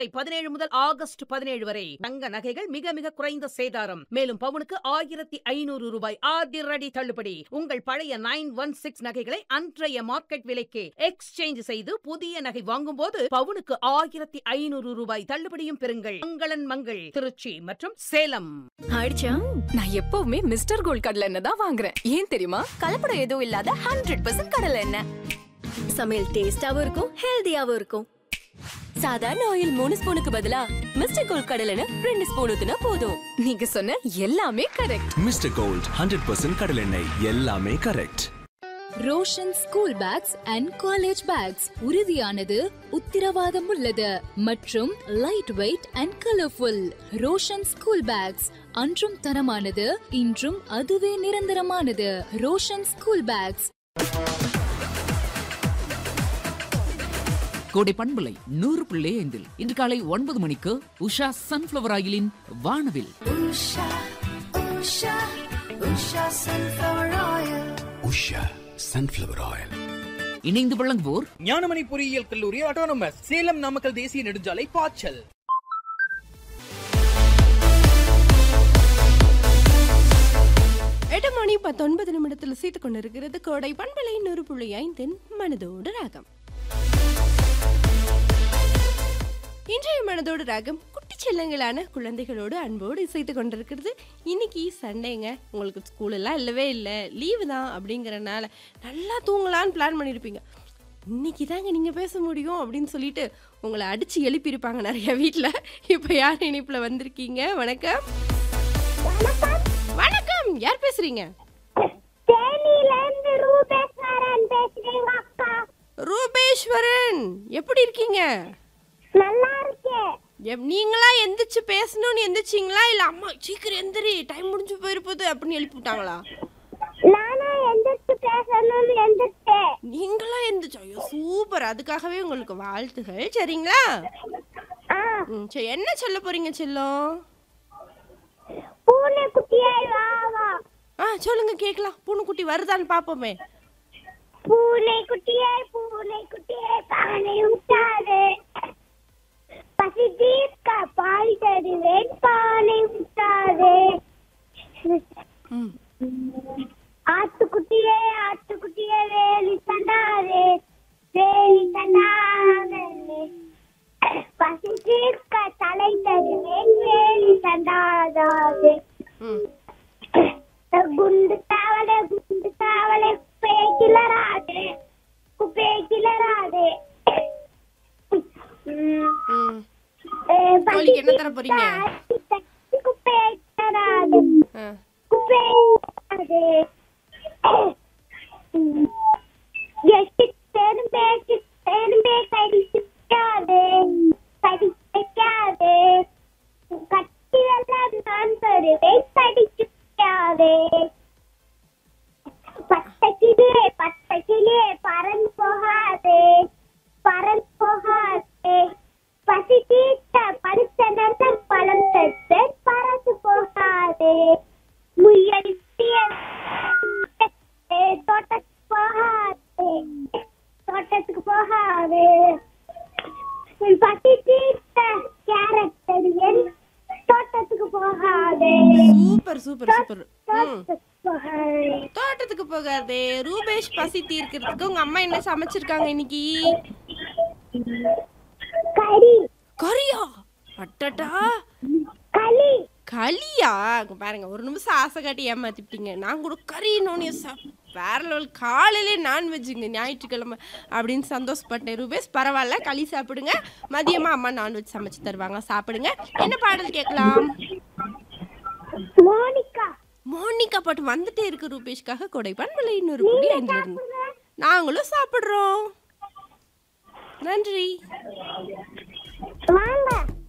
பதினேழு முதல் ஆகஸ்ட் பதினேழு வரை தங்க நகைகள் மிக மிக குறைந்த சேதாரம் மேலும் பவுனுக்கு ஆயிரத்தி ஐநூறு ரூபாய் அதிரடி தள்ளுபடி உங்கள் பழைய நைன் ஒன் சிக்ஸ் நகைகளை அன்றைய மார்க்கெட் விலைக்கு எக்ஸ்சேஞ்ச் செய்து புதிய நகை வாங்கும் போது பவுனுக்கு ஆயிரத்தி ஐநூறு ரூபாய் தள்ளுபடியும் பெறுங்கள் மங்களன் மங்கள் திருச்சி மற்றும் சேலம் ஆயிடுச்சா நான் எப்பவுமே மிஸ்டர் கோல்ட் கடலை எண்ணெய் தான் வாங்குறேன் ஏன் தெரியுமா கலப்படம் எதுவும் இல்லாத ஹண்ட்ரட் பர்சன்ட் கடலை எண்ணெய் சமையல் டேஸ்டாவும் இருக்கும் ஹெல்தியாவும் இருக்கும் சாதாரண ஆயில் மூணு ஸ்பூனுக்கு பதிலா மிஸ்டர் கோல்ட் கடலை எண்ணெய் ரெண்டு ஸ்பூன் ஊத்துனா போதும் நீங்க சொன்ன எல்லாமே correct mister gold hundred percent கடலெண்ணெய் எல்லாமே correct Roshan school bags and college bags உறுதியானது உத்திரவாதம் உள்ளது மற்றும் light weight and colourful Roshan school bags அன்றும் தரமானது இன்றும் அதுவே நிரந்தரமானது ரோஷன் ஸ்கூல் பேக்ஸ் கோடை பண்பலை நூறு புள்ளி ஐந்தில் இன்று காலை ஒன்பது மணிக்கு உஷா சன்ஃபிளவர் ஆயிலின் வானவில் உஷா சன்ஃபிளவர் ஆயில் இணைந்து வழங்குவோர் ஞானமணி பொறியியல் கல்லூரி ஆட்டோனமஸ் சேலம் நாமக்கல் தேசிய நெடுஞ்சாலை பாய்ச்சல் எட்டு மணி பத்தொன்பது நிமிடத்தில் சீத்து கொண்டிருக்கிறது கோடை பண்பலை நூறு புள்ளி ஐந்தின் மனதோடு ராகம் இன்றைய மனதோடு ராகம் குட்டி செல்லங்களான குழந்தைகளோடு அன்போடு இசைத்து கொண்டிருக்கிறது இன்னைக்கு சண்டேங்க உங்களுக்கு ஸ்கூல் எல்லாம் இல்லவே இல்லை லீவு தான் அப்படிங்கறனால நல்லா தூங்கலான்னு பிளான் பண்ணியிருப்பீங்க இன்னைக்கு தாங்க நீங்கள் பேச முடியும் அப்படின்னு சொல்லிட்டு உங்களை அடிச்சு எழுப்பியிருப்பாங்க நிறைய வீட்டில் இப்போ யார் இணைப்பில் வந்திருக்கீங்க வணக்கம் வணக்கம் யார் பேசுறீங்க ரூபேஸ்வரன் எப்படி இருக்கீங்க நல்லா இருக்கேன் எப்- நீங்களா எந்திரிச்சு பேசணும்னு எந்திரிச்சிங்களா இல்ல அம்மா சீக்கிரம் எந்திரி டைம் முடிஞ்சு போயிருப்போது அப்படின்னு எழுப்பி விட்டாங்களா நானும் எந்திரிச்சு பேசணும்னு எந்திரிச்சேன் நீங்களா எந்திரிச்சு ஐயோ சூப்பர் அதுக்காகவே உங்களுக்கு வாழ்த்துகள் சரிங்களா ஆ ம் சரி என்ன சொல்ல போறீங்க செல்லம் பூனை குட்டியாய் வா வா ஆ சொல்லுங்க கேட்கலாம் பூனைக்குட்டி வருதான்னு பாப்போமே பூனை குட்டியாய் பூனை குட்டியாய் பானை விட்டாது பசி தீர்க்க பால் தருவேன் பானை விட்டாது ம் ஆட்டுக்குட்டியே ஆட்டுக்குட்டியே வேலி தண்டாதே வேலி தண்டாதே பசி தீர்க்க தலை தருவேன் வேலி தண்டாதாதே ம் குண்டு தாவலே குண்டு தாவலே குப்பையை கிளறாதே குப்பையை கிளறாதே உம், ம் ஏ, தோழிக்கு என்ன தர போறீங்க? தட்டி தட்டி குப்பையை கிளறாதே ஆ குப்பையை கிளறாதே உம், எட்டு தெரும்பே தெரும்பே கடிக்காதே கடிக்காதே கட்டி எல்லாம் நான் தருவேன் கடிக்காதே பட்டக்கிலே பட்டக்கிலே பறந்து போகாதே பறந்து போகாதே பசி தீர்த்த படுத்த நல்ல பழம் தட்டு பறந்து போகாதே முயல் தோட்டத்துக்கு போகாதே தோட்டத்துக்கு போகாதே பசி தீர்த்த கேரட் தருவேன் தோட்டத்துக்கு போகாதே சூப்பர் சூப்பர் சூப்பர் ம் தோட்டத்துக்கு போகாதே தோட்டத்துக்கு போகாதே ரூபேஷ் பசி தீர்க்கிறதுக்கு உங்க அம்மா என்ன சமைச்சிருக்காங்க இன்னைக்கு கறி கறியா அட்டட்டா களி களியா இங்க பாருங்க ஒரு நிமிஷம் ஆசை காட்டி ஏமாத்திட்டீங்க நான் கூட கறி நோனிய வேற லெவல் காலையிலே நான்வெஜ்ஜுங்க ஞாயிற்றுக்கிழமை அப்படின்னு சந்தோஷப்பட்டேன் ரூபேஷ் பரவாயில்ல களி சாப்பிடுங்க மதியமா அம்மா நான்வெஜ் சமைச்சு தருவாங்க சாப்பிடுங்க என்ன பாடல் கேட்கலாம் மோனிகா மோனிகா பாட்டு வந்துட்டே இருக்கு ரூபேஷ்காக கொடை பண்பலை இன்னொரு புள்ளி ஐந்துல இருந்து நாங்களும் சாப்பிடுறோம் நன்றி வாங்க